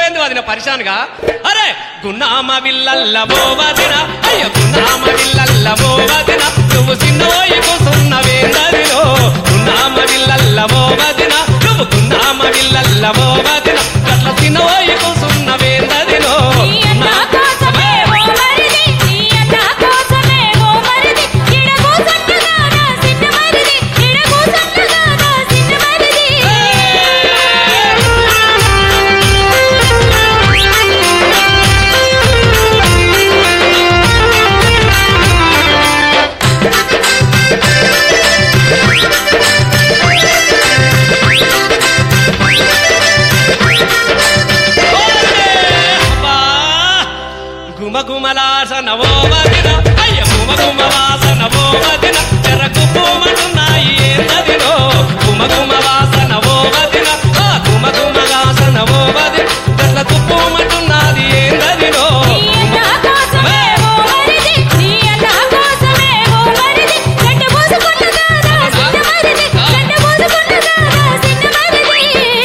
నువ్వేంది వదిన పరిశానుగా అరే గున్నామ విల్లల్ల ఓ వదిన అయ్యో గున్నామ విల్లల్ల ఓ వదిన నువ్వు చిన్నోయి కూసున్నవేందదిలో గున్నామ విల్లల్ల ఓ వదిన నువ్వు గున్నామ విల్లల్ల ఓ వదిన గట్ల చిన్నోయి కూసున్నవేందదిలో నీ అన్న కోసమే ఓ మరిది నీ అన్న కోసమే ఓ మరిది ఇడ కూసన్నగా నా సిన్న మరిది ఇడ కూసన్నగా నా సిన్న మరిది గుమగుమలాసన ఓ వదిన అయ్య గుమగుమ వాసన ఓ వదిన చెరకు పూమటున్నాయి ఏందదిలో గుమగుమ వాసన ఓ వదిన ఆ గుమగుమ వాసన ఓ వదిన గట్ల తుప్పుమటున్నది ఏందదిలో నీ అన్న కోసమే ఓ మరిది నీ అన్న కోసమే ఓ మరిది గడ్డ పోసుకున్నగా నా సిన్న మరిది గడ్డ పోసుకున్నగా నా సిన్న మరిది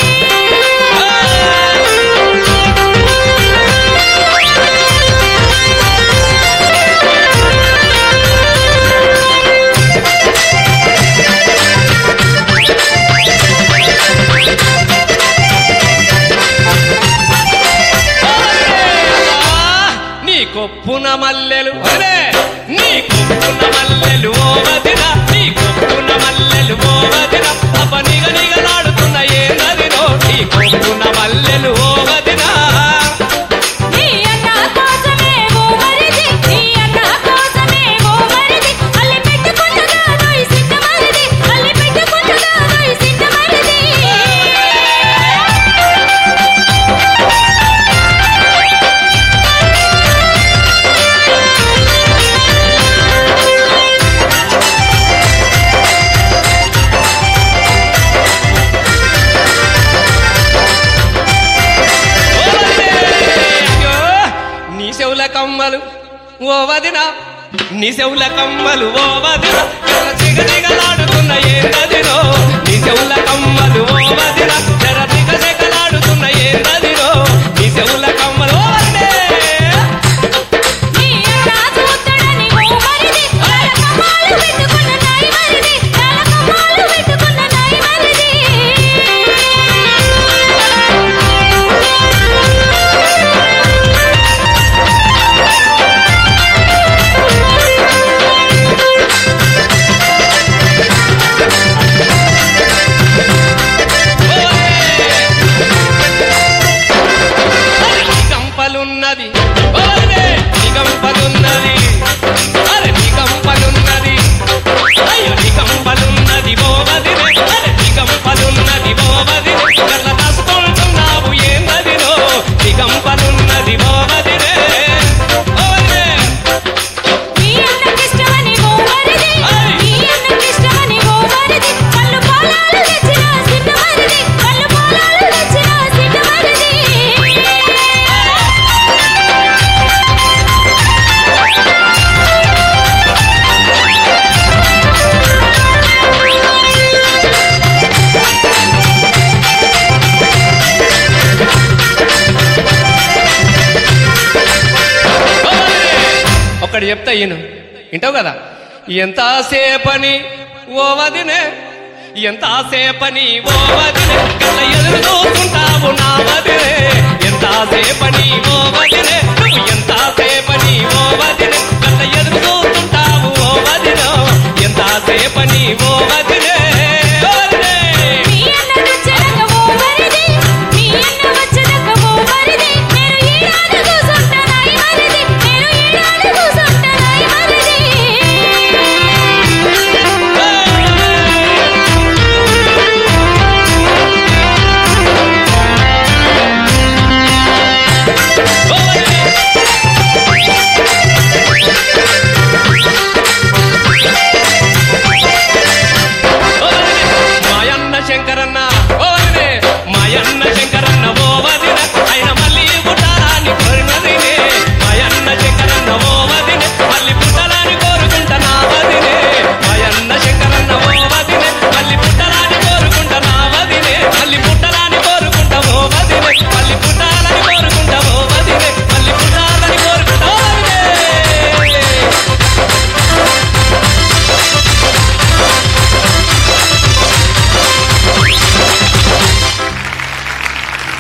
నీ కొప్పున మల్లెలు అరే నీ కొప్పున మల్లెలు ఓ వదిన నీ కొప్పున మల్లెలు ఓ వదిన అప్ప నిగ నిగలాడుతున్న ఏ నదిలో నీ కొప్పున మల్లెలు ఓ వదిన నీ అన్న కోసమే ఓ మరిది నీ అన్న కోసమే ఓ మరిది అల్లి పెట్టుకున్నగా నోయి సిన్న మరిది అల్లి పెట్టుకున్నగా నోయి సిన్న మరిది అయ్యో, నీ చెవుల కమ్మలు ఓ వదిన నీ చెవుల కమ్మలు ఓ వదిన ఎర్ర చిగ చిగలాడుతున్న ఏ నదిలో నీ చెవుల కమ్మలు ఓ వదిన ఎర్ర చిగ చిగలాడుతున్న ఏ నదిలో నీ చెవుల కమ్మలు ఓ వదినే. నీ అన్న చూత్తడని ఓ మరిది కాల కమాలు పెట్టుకున్న నాయి మరిది కాల కమాలు పెట్టుకున్న నాయి మరిది అరే నీ కంపలున్నది ఓరే నీ కంపలున్నది అరే నీ కంపలున్నది అయ్యో నీ కంపలున్నది ఓ వదినే అరే నీ కంపలున్నది ఓ వదినే గట్ల దాచుకుంటున్నావు ఏం వదినో నీ కంపలున్నది ఓ వదినే ఓ వదినే నీ అన్నకిష్టమని ఓ మరిది నీ అన్నకిష్టమని ఓ మరిది కళ్ళు పాలాలు తెచ్చిన సిన్న మరిది కళ్ళు పాలాలు తెచ్చిన సిన్న మరిది ఒక్కడు చెప్తా ఈయన వింటావు కదా ఎంతసేపని ఓ వదినే ఎంతసేపని ఓ వదినే